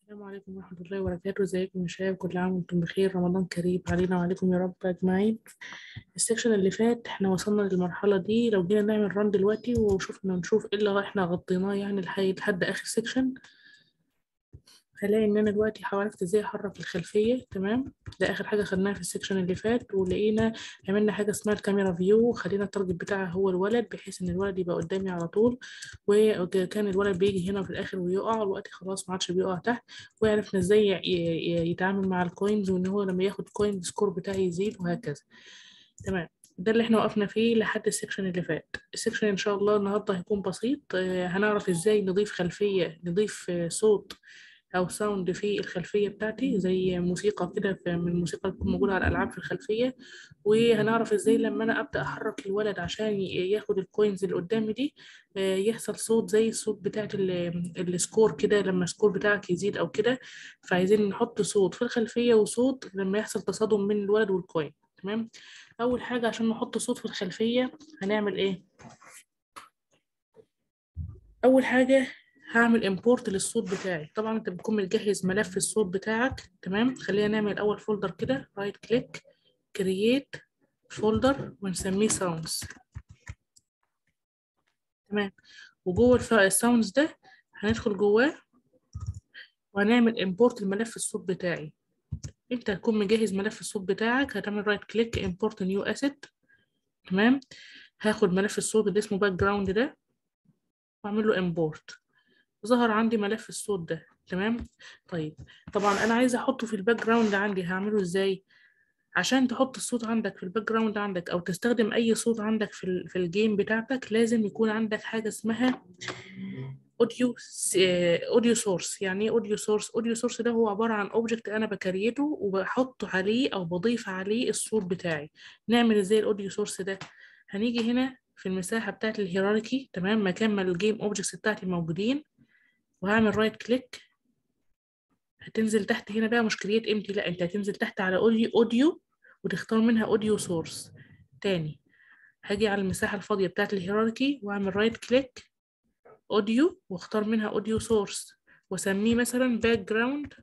السلام عليكم ورحمة الله وبركاته ازيكم يا شباب كل عام وانتم بخير رمضان كريم علينا وعليكم يا رب أجمعين السكشن اللي فات احنا وصلنا للمرحلة دي لو جينا نعمل ران دلوقتي وشوفنا نشوف ايه اللي احنا غطيناه يعني لحد لحد آخر سكشن هلاقي ان انا دلوقتي عرفت ازاي احرك الخلفية تمام ده اخر حاجة خدناها في السكشن اللي فات ولقينا عملنا حاجة اسمها الكاميرا فيو خلينا التارجت بتاعها هو الولد بحيث ان الولد يبقى قدامي على طول وكان الولد بيجي هنا في الاخر ويقع الوقت خلاص ما عادش بيقع تحت وعرفنا ازاي ي- ي- يتعامل مع الكوينز وان هو لما ياخد كوين السكور بتاعه يزيد وهكذا تمام ده اللي احنا وقفنا فيه لحد السكشن اللي فات السكشن ان شاء الله النهارده هيكون بسيط آه، هنعرف ازاي نضيف خلفية نضيف آه، صوت او ساوند في الخلفيه بتاعتي زي موسيقى كده في- من الموسيقى اللي بتكون موجوده على الالعاب في الخلفيه وهنعرف ازاي لما انا ابدا احرك الولد عشان ي- ياخد الكوينز اللي قدامي دي آه، يحصل صوت زي الصوت بتاعت ال- السكور كده لما السكور بتاعك يزيد او كده فعايزين نحط صوت في الخلفيه وصوت لما يحصل تصادم من الولد والكوين تمام اول حاجه عشان نحط صوت في الخلفيه هنعمل ايه اول حاجه هعمل امبورت للصوت بتاعي طبعا انت بتكون مجهز ملف الصوت بتاعك تمام خلينا نعمل اول فولدر كده رايت كليك كرييت فولدر ونسميه ساوندز تمام وجوه الساوندز ده هندخل جواه وهنعمل امبورت الملف الصوت بتاعي انت هتكون مجهز ملف الصوت بتاعك هتعمل رايت كليك امبورت نيو اسيت تمام هاخد ملف الصوت اللي اسمه باك جراوند ده واعمل له امبورت ظهر عندي ملف الصوت ده تمام طيب طبعا انا عايزه احطه في الباك جراوند عندي هعمله ازاي عشان تحط الصوت عندك في الباك جراوند عندك او تستخدم اي صوت عندك في ال- في الجيم بتاعتك لازم يكون عندك حاجه اسمها اوديو اوديو سورس يعني ايه اوديو سورس اوديو سورس ده هو عباره عن اوبجكت انا بكريته وبحط عليه او بضيف عليه الصوت بتاعي نعمل ازاي الاوديو سورس ده هنيجي هنا في المساحه بتاعت الهيراركي تمام مكان ما الجيم اوبجكتس بتاعتي موجودين وهعمل رايت كليك هتنزل تحت هنا بقى مش كرييت امتي لا انت هتنزل تحت على اوديو اوديو وتختار منها اوديو سورس تاني هاجي على المساحة الفاضية بتاعت الهيراركي واعمل رايت كليك اوديو واختار منها اوديو سورس واسميه مثلا باك جراوند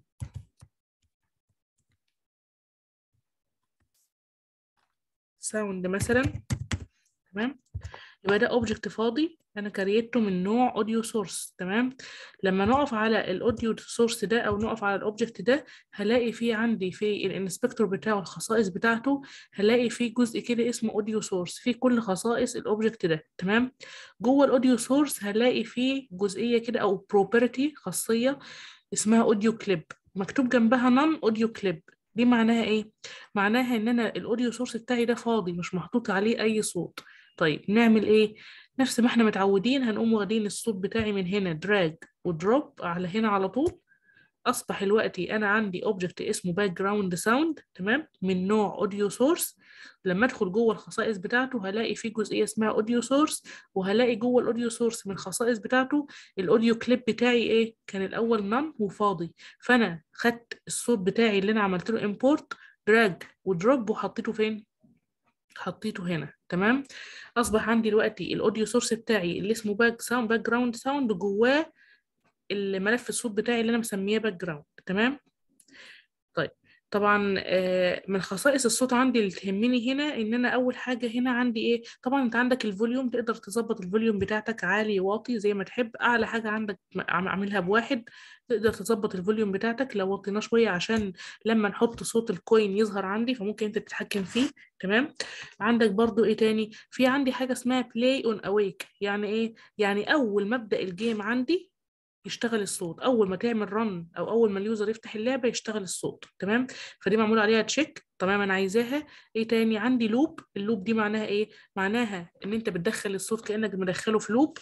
ساوند مثلا تمام يبقى ده اوبجكت فاضي انا كريته من نوع اوديو سورس تمام لما نقف على الاوديو سورس ده او نقف على الاوبجكت ده هلاقي فيه عندي في الانسبكتور بتاعه الخصائص بتاعته هلاقي فيه جزء كده اسمه اوديو سورس فيه كل خصائص الاوبجكت ده تمام جوه الاوديو سورس هلاقي فيه جزئيه كده او بروبرتي خاصيه اسمها اوديو كليب مكتوب جنبها نون اوديو كليب دي معناها ايه معناها ان انا الاوديو سورس بتاعي ده فاضي مش محطوط عليه اي صوت طيب نعمل ايه نفس ما احنا متعودين هنقوم واخدين الصوت بتاعي من هنا دراج ودروب على هنا على طول اصبح دلوقتي انا عندي اوبجكت اسمه باك جراوند ساوند تمام من نوع اوديو سورس لما ادخل جوه الخصائص بتاعته هلاقي في جزئيه اسمها اوديو سورس وهلاقي جوه الاوديو سورس من الخصائص بتاعته الاوديو كليب بتاعي ايه كان الاول نون وفاضي فانا خدت الصوت بتاعي اللي انا عملت له امبورت دراج ودروب وحطيته فين حطيته هنا تمام اصبح عندي دلوقتي الاوديو سورس بتاعي اللي اسمه باك ساوند باك جراوند ساوند جواه الملف الصوت بتاعي اللي انا مسميه باك جراوند تمام طيب طبعا آه، من خصائص الصوت عندي اللي تهمني هنا ان انا اول حاجه هنا عندي ايه طبعا انت عندك الفوليوم تقدر تظبط الفوليوم بتاعتك عالي واطي زي ما تحب اعلى حاجه عندك م- عم- اعملها بواحد تقدر تظبط الفوليوم بتاعتك لو وطيناه شويه عشان لما نحط صوت الكوين يظهر عندي فممكن انت تتحكم فيه تمام عندك برضو ايه تاني في عندي حاجه اسمها بلاي اون اويك يعني ايه يعني اول ما ابدا الجيم عندي يشتغل الصوت اول ما تعمل رن او اول ما اليوزر يفتح اللعبه يشتغل الصوت تمام فدي معمول عليها تشيك تمام انا عايزاها ايه تاني عندي لوب اللوب دي معناها ايه معناها ان انت بتدخل الصوت كانك مدخله في لوب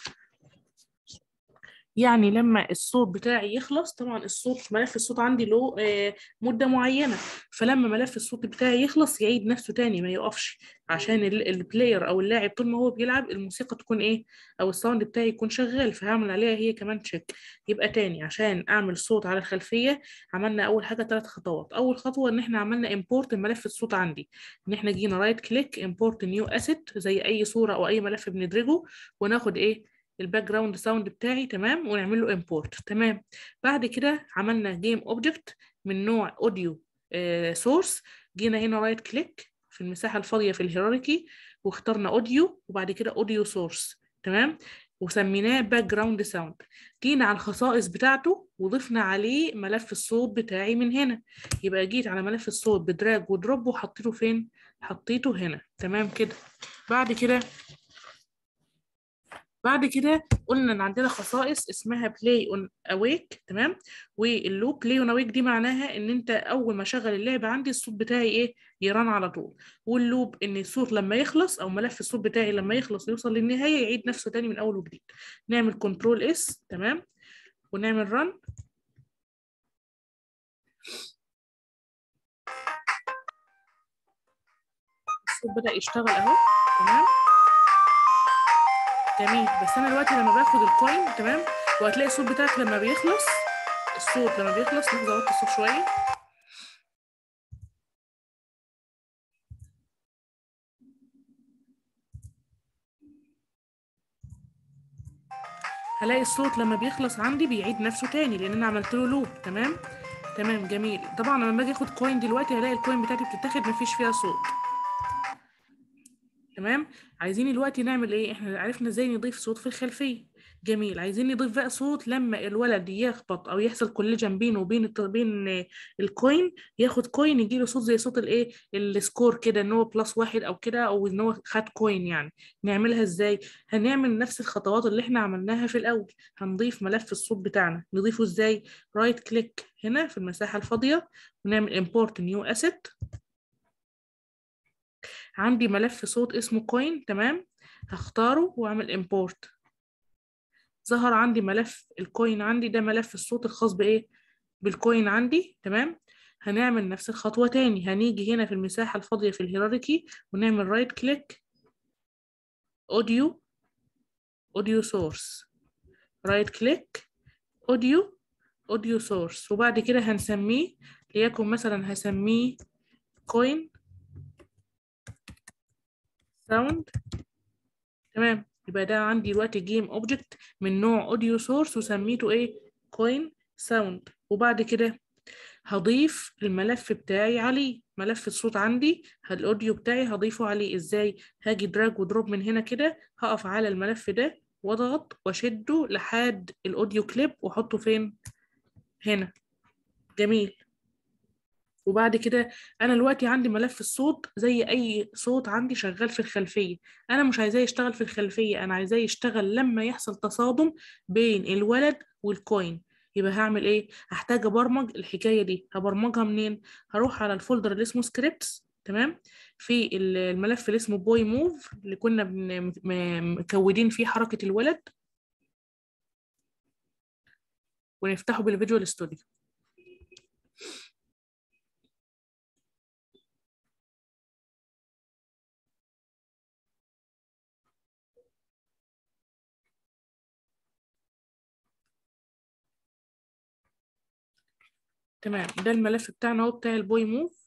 يعني لما الصوت بتاعي يخلص طبعا الصوت ملف الصوت عندي له آه، مدة معينة فلما ملف الصوت بتاعي يخلص يعيد نفسه تاني ما يقفش عشان ال- البلاير او اللاعب طول ما هو بيلعب الموسيقى تكون ايه او الساوند بتاعي يكون شغال فهعمل عليها هي كمان تشيك يبقى تاني عشان اعمل صوت على الخلفية عملنا اول حاجة ثلاث خطوات اول خطوة ان احنا عملنا امبورت ملف الصوت عندي ان احنا جينا رايت كليك امبورت نيو اسيت زي اي صورة او اي ملف بندرجه وناخد ايه الباك جراوند ساوند بتاعي تمام ونعمل له امبورت تمام بعد كده عملنا جيم اوبجكت من نوع اوديو سورس جينا هنا رايت كليك في المساحه الفاضيه في الهيراركي واخترنا اوديو وبعد كده اوديو سورس تمام وسميناه باك جراوند ساوند جينا على الخصائص بتاعته وضفنا عليه ملف الصوت بتاعي من هنا يبقى جيت على ملف الصوت بدراج ودروب وحطيته فين حطيته هنا تمام كده بعد كده بعد كده قلنا ان عندنا خصائص اسمها بلاي اون اويك تمام واللوب بلاي اون اويك دي معناها ان انت اول ما اشغل اللعبه عندي الصوت بتاعي ايه يرن على طول واللوب ان الصوت لما يخلص او ملف الصوت بتاعي لما يخلص ويوصل للنهايه يعيد نفسه تاني من اول وجديد نعمل كنترول اس تمام ونعمل رن الصوت بدأ يشتغل اهو تمام جميل بس انا دلوقتي لما باخد الكوين تمام وهتلاقي الصوت بتاعك لما بيخلص الصوت لما بيخلص لحظه اوطي الصوت شويه هلاقي الصوت لما بيخلص عندي بيعيد نفسه تاني لان انا عملت له لوب تمام تمام جميل طبعا لما باجي اخد كوين دلوقتي هلاقي الكوين بتاعتي بتتاخد مفيش فيها صوت تمام عايزين دلوقتي نعمل ايه احنا عرفنا ازاي نضيف صوت في الخلفيه جميل عايزين نضيف بقى صوت لما الولد يخبط او يحصل كوليجن بينه وبين الت- بين الكوين ياخد كوين يجي له صوت زي صوت الايه السكور كده ان هو بلس واحد او كده او ان هو خد كوين يعني نعملها ازاي هنعمل نفس الخطوات اللي احنا عملناها في الاول هنضيف ملف الصوت بتاعنا نضيفه ازاي رايت كليك هنا في المساحه الفاضيه ونعمل import new asset عندي ملف صوت اسمه كوين تمام هختاره واعمل import ظهر عندي ملف الكوين عندي ده ملف الصوت الخاص بايه بالكوين عندي تمام هنعمل نفس الخطوة تاني هنيجي هنا في المساحة الفاضية في الهيراركي ونعمل رايت كليك اوديو اوديو سورس رايت كليك اوديو اوديو سورس وبعد كده هنسميه ليكن مثلا هسميه كوين ساوند تمام يبقى ده عندي دلوقتي جيم اوبجكت من نوع اوديو سورس وسميته ايه كوين ساوند وبعد كده هضيف الملف بتاعي عليه ملف الصوت عندي الاوديو بتاعي هضيفه عليه ازاي هاجي دراج ودروب من هنا كده هقف على الملف ده واضغط واشده لحد الاوديو كليب واحطه فين هنا جميل وبعد كده انا دلوقتي عندي ملف الصوت زي اي صوت عندي شغال في الخلفيه انا مش عايزاه يشتغل في الخلفيه انا عايزاه يشتغل لما يحصل تصادم بين الولد والكوين يبقى هعمل ايه هحتاج ابرمج الحكايه دي هبرمجها منين هروح على الفولدر اللي اسمه سكريبتس تمام في الملف اللي اسمه بوي موف اللي كنا بن- م- مكودين فيه حركه الولد ونفتحه بالفيجوال ستوديو تمام ده الملف بتاعنا هو بتاع البوي موف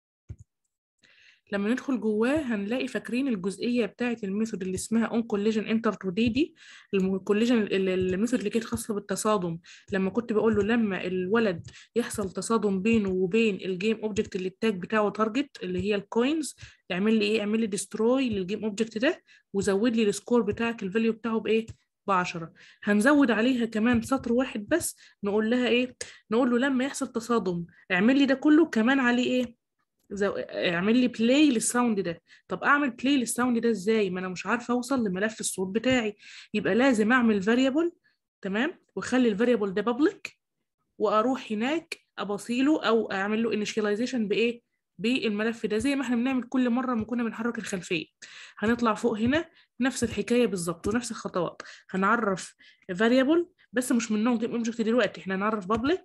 لما ندخل جواه هنلاقي فاكرين الجزئيه بتاعه الميثود اللي اسمها اون كوليجن انتر تو دي دي الكوليجن الميثود اللي كانت خاصه بالتصادم لما كنت بقول له لما الولد يحصل تصادم بينه وبين الجيم اوبجكت اللي التاج بتاعه تارجت اللي هي الكوينز اعمل لي ايه اعمل لي ديستروي للجيم اوبجكت ده وزود لي السكور بتاعك الفاليو بتاعه بايه ب 10 هنزود عليها كمان سطر واحد بس نقول لها ايه نقول له لما يحصل تصادم اعمل لي ده كله كمان عليه ايه زو... اعمل لي بلاي للساوند ده طب اعمل بلاي للساوند ده ازاي ما انا مش عارفه اوصل لملف الصوت بتاعي يبقى لازم اعمل فاريبل تمام واخلي الفاريبل ده بابليك واروح هناك ابصيله او اعمل له انيشاليزيشن بايه بالملف ده زي ما احنا بنعمل كل مره لما كنا بنحرك الخلفيه هنطلع فوق هنا نفس الحكايه بالظبط ونفس الخطوات هنعرف فاريبل بس مش من نوع جيم اوبجكت دلوقتي احنا هنعرف بابليك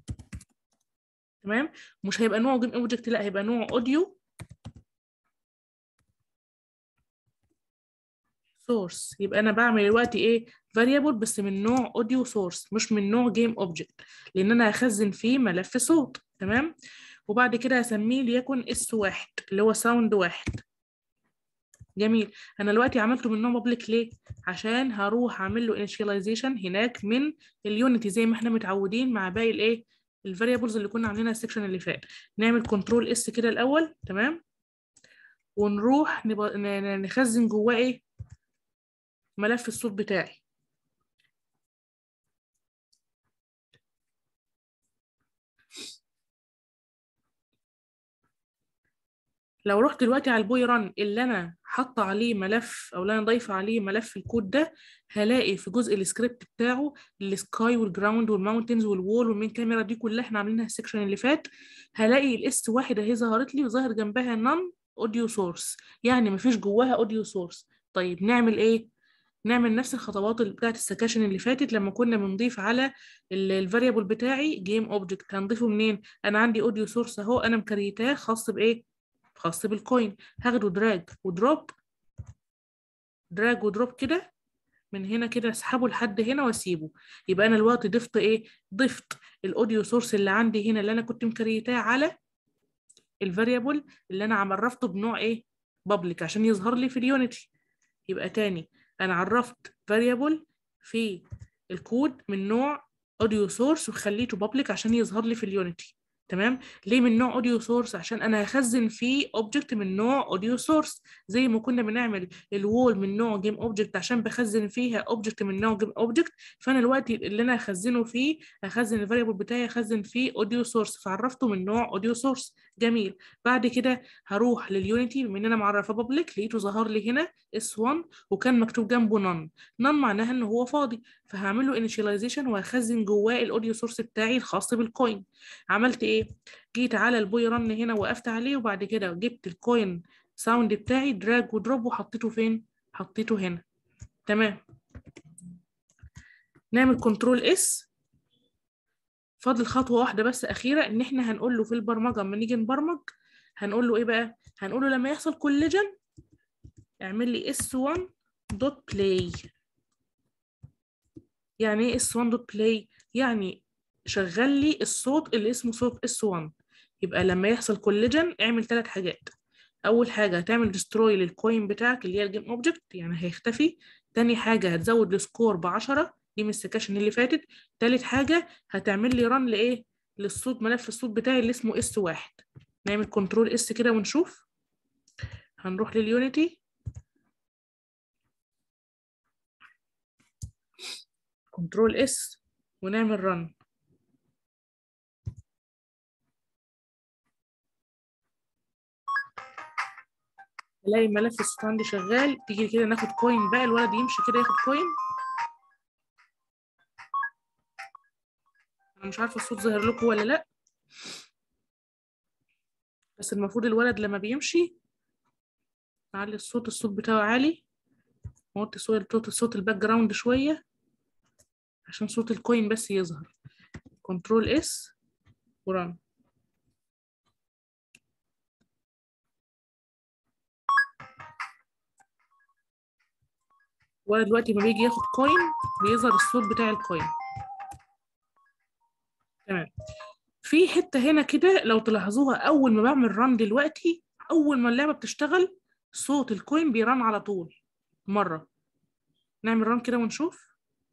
تمام مش هيبقى نوع جيم اوبجكت لا هيبقى نوع اوديو سورس يبقى انا بعمل دلوقتي ايه فاريبل بس من نوع اوديو سورس مش من نوع جيم اوبجكت لان انا هخزن فيه ملف صوت تمام وبعد كده هسميه ليكن اس واحد اللي هو ساوند واحد جميل انا دلوقتي عملته من نوع بابليك ليه عشان هروح اعمل له انيشاليزيشن هناك من اليونتي زي ما احنا متعودين مع باقي الايه الفاريبلز اللي كنا عاملينها السكشن اللي فات نعمل كنترول اس كده الاول تمام ونروح نبقى نخزن جواه ايه ملف الصوت بتاعي لو رحت دلوقتي على البوي ران اللي انا حاطه عليه ملف او اللي انا ضايفه عليه ملف الكود ده هلاقي في جزء السكريبت بتاعه السكاي والجراوند والماونتنز والوول والمين كاميرا دي كلها احنا عاملينها السكشن اللي فات هلاقي الاس واحد اهي ظهرت لي وظاهر جنبها نون اوديو سورس يعني مفيش جواها اوديو سورس طيب نعمل ايه نعمل نفس الخطوات بتاعت السكاشن اللي فاتت لما كنا بنضيف على الفاريبل بتاعي جيم اوبجكت هنضيفه منين انا عندي اوديو سورس اهو انا مكريتاه خاص بايه خاص بالكوين هاخده دراج ودروب دراج ودروب كده من هنا كده اسحبه لحد هنا واسيبه يبقى انا الوقت ضفت ايه ضفت الاوديو سورس اللي عندي هنا اللي انا كنت مكريتاه على الفاريبل اللي انا عرفته بنوع ايه بابليك عشان يظهر لي في اليونتي يبقى تاني انا عرفت فاريبل في الكود من نوع اوديو سورس وخليته بابليك عشان يظهر لي في اليونتي تمام ليه من نوع اوديو سورس عشان انا هخزن فيه اوبجكت من نوع اوديو سورس زي ما كنا بنعمل الوول من نوع جيم اوبجكت عشان بخزن فيها اوبجكت من نوع جيم اوبجكت فانا الوقت اللي انا هخزنه فيه هخزن الفاريبل بتاعي هخزن فيه اوديو سورس فعرفته من نوع اوديو سورس جميل بعد كده هروح لليونيتي بما ان انا معرفه بابليك لقيته ظهر لي هنا اس 1 وكان مكتوب جنبه نون نون معناها ان هو فاضي فهعمل له انيشاليزيشن وهخزن جواه الاوديو سورس بتاعي الخاص بالكوين عملت ايه جيت على البوي رن هنا وقفت عليه وبعد كده جبت الكوين ساوند بتاعي دراج ودروب وحطيته فين حطيته هنا تمام نعمل كنترول اس فاضل خطوه واحده بس اخيره ان احنا هنقول له في البرمجه لما نيجي نبرمج هنقول له ايه بقى هنقول له لما يحصل كوليجن اعمل لي اس 1 دوت بلاي يعني ايه اس 1 دوت بلاي يعني شغل لي الصوت اللي اسمه صوت اس 1 يبقى لما يحصل كوليجن اعمل ثلاث حاجات اول حاجه هتعمل ديستروي للكوين بتاعك اللي هي الجيم اوبجكت يعني هيختفي تاني حاجه هتزود السكور ب 10 دي من السكاشن اللي فاتت تالت حاجه هتعمل لي رن لايه للصوت ملف الصوت بتاعي اللي اسمه اس واحد نعمل كنترول اس كده ونشوف هنروح لليونيتي كنترول اس ونعمل رن الاقي ملف الصوت عندي شغال تيجي كده ناخد كوين بقى الولد يمشي كده ياخد كوين انا مش عارفه الصوت ظاهر لكم ولا لا بس المفروض الولد لما بيمشي نعلي الصوت الصوت بتاعه عالي نوطي صوت الصوت الباك جراوند شويه عشان صوت الكوين بس يظهر كنترول اس وران وانا دلوقتي ما بيجي ياخد كوين بيظهر الصوت بتاع الكوين تمام في حته هنا كده لو تلاحظوها اول ما بعمل ران دلوقتي اول ما اللعبه بتشتغل صوت الكوين بيرن على طول مره نعمل ران كده ونشوف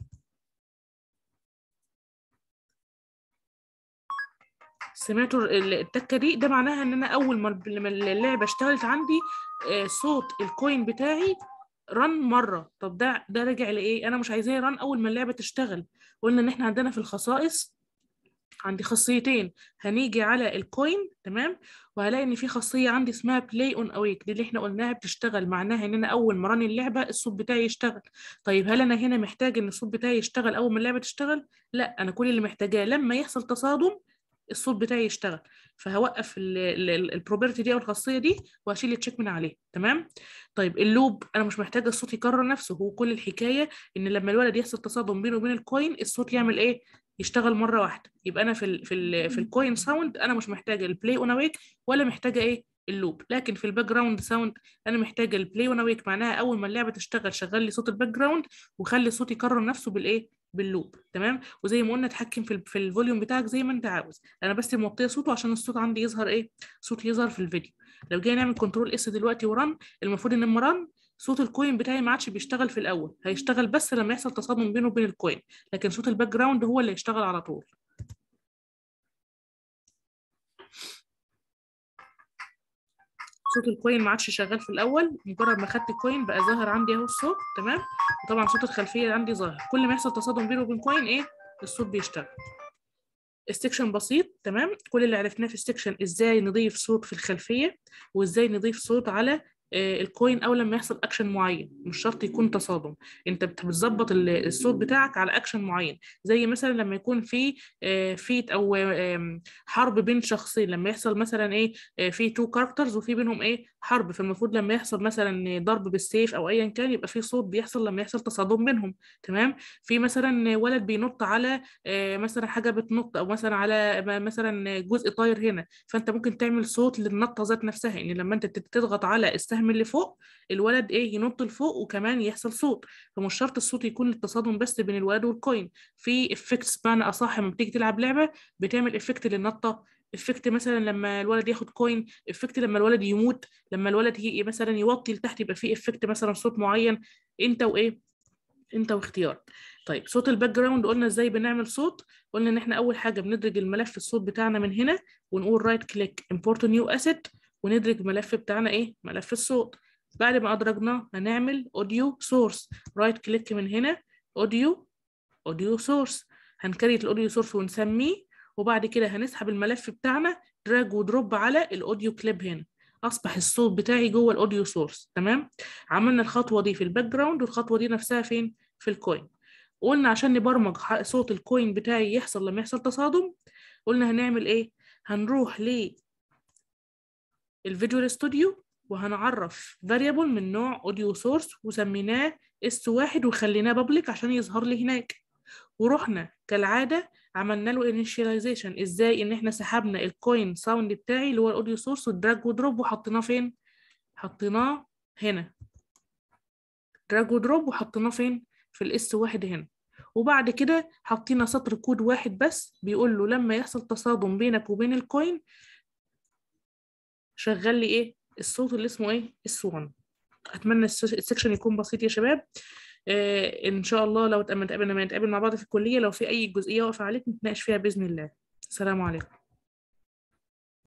سمعتوا التكه دي ده معناها ان انا اول ما اللعبه اشتغلت عندي صوت الكوين بتاعي رن مره طب ده ده راجع لايه انا مش عايزاه رن اول ما اللعبه تشتغل قلنا ان احنا عندنا في الخصائص عندي خاصيتين هنيجي على الكوين تمام وهلاقي ان في خاصيه عندي اسمها بلاي اون اويك دي اللي احنا قلناها بتشتغل معناها ان انا اول ما رن اللعبه الصوت بتاعي يشتغل طيب هل انا هنا محتاج ان الصوت بتاعي يشتغل اول ما اللعبه تشتغل لا انا كل اللي محتاجاه لما يحصل تصادم الصوت بتاعي يشتغل فهوقف البروبرتي دي او الخاصيه دي وهشيل التشيك من عليه تمام طيب اللوب انا مش محتاجه الصوت يكرر نفسه هو كل الحكايه ان لما الولد يحصل تصادم بينه وبين الكوين الصوت يعمل ايه يشتغل مره واحده يبقى انا في ال في ال في الكوين ساوند انا مش محتاجه البلاي اون اويك ولا محتاجه ايه اللوب لكن في الباك جراوند ساوند انا محتاجه البلاي اون اويك معناها اول ما اللعبه تشتغل شغل لي صوت الباك جراوند وخلي الصوت يكرر نفسه بالايه باللوب تمام وزي ما قلنا اتحكم في ال في الفوليوم بتاعك زي ما انت عاوز انا بس موطيه صوته عشان الصوت عندي يظهر ايه صوت يظهر في الفيديو لو جينا نعمل كنترول اس دلوقتي ورن المفروض ان لما رن صوت الكوين بتاعي ما عادش بيشتغل في الاول هيشتغل بس لما يحصل تصادم بينه وبين الكوين لكن صوت الباك جراوند هو اللي هيشتغل على طول صوت الكوين ما عادش شغال في الاول مجرد ما خدت الكوين بقى ظاهر عندي اهو الصوت تمام وطبعا صوت الخلفيه عندي ظاهر كل ما يحصل تصادم بينه وبين كوين ايه الصوت بيشتغل السكشن بسيط تمام كل اللي عرفناه في السكشن ازاي نضيف صوت في الخلفيه وازاي نضيف صوت على الكوين اول لما يحصل اكشن معين مش شرط يكون تصادم انت بتظبط الصوت بتاعك على اكشن معين زي مثلا لما يكون في فيت او حرب بين شخصين لما يحصل مثلا ايه في تو كاركترز وفي بينهم ايه حرب فالمفروض لما يحصل مثلا ضرب بالسيف او ايا كان يبقى في صوت بيحصل لما يحصل تصادم بينهم تمام في مثلا ولد بينط على مثلا حاجه بتنط او مثلا على مثلا جزء طاير هنا فانت ممكن تعمل صوت للنطه ذات نفسها ان لما انت تضغط على السهم اللي فوق الولد ايه ينط لفوق وكمان يحصل صوت فمش شرط الصوت يكون التصادم بس بين الولد والكوين في افكتس بمعنى اصح لما بتيجي تلعب لعبه بتعمل افكت للنطه افكت مثلا لما الولد ياخد كوين افكت لما الولد يموت لما الولد ي... مثلا يوطي لتحت يبقى فيه افكت مثلا صوت معين انت وايه انت واختيار طيب صوت الباك جراوند قلنا ازاي بنعمل صوت قلنا ان احنا اول حاجه بندرج الملف الصوت بتاعنا من هنا ونقول رايت كليك امبورت نيو اسيت وندرج الملف بتاعنا ايه ملف الصوت بعد ما ادرجناه هنعمل اوديو سورس رايت كليك من هنا اوديو اوديو سورس هنكريت الاوديو سورس ونسميه وبعد كده هنسحب الملف بتاعنا دراج ودروب على الاوديو كليب هنا اصبح الصوت بتاعي جوه الاوديو سورس تمام عملنا الخطوه دي في الباك جراوند والخطوه دي نفسها فين في الكوين قلنا عشان نبرمج صوت الكوين بتاعي يحصل لما يحصل تصادم قلنا هنعمل ايه هنروح ل الفيديو ستوديو وهنعرف variable من نوع audio source وسميناه s1 وخليناه public عشان يظهر لي هناك ورحنا كالعادة عملنا له initialization ازاي ان احنا سحبنا الكوين ساوند بتاعي اللي هو الاوديو سورس والدراج ودروب وحطيناه فين حطيناه هنا دراج ودروب وحطيناه فين في الاس واحد هنا وبعد كده حطينا سطر كود واحد بس بيقول له لما يحصل تصادم بينك وبين الكوين شغل لي ايه الصوت اللي اسمه ايه السون اتمنى السكشن يكون بسيط يا شباب آه ان شاء الله لو اتقابلنا نتقابل مع بعض في الكليه لو في اي جزئيه واقفه عليك نتناقش فيها باذن الله السلام عليكم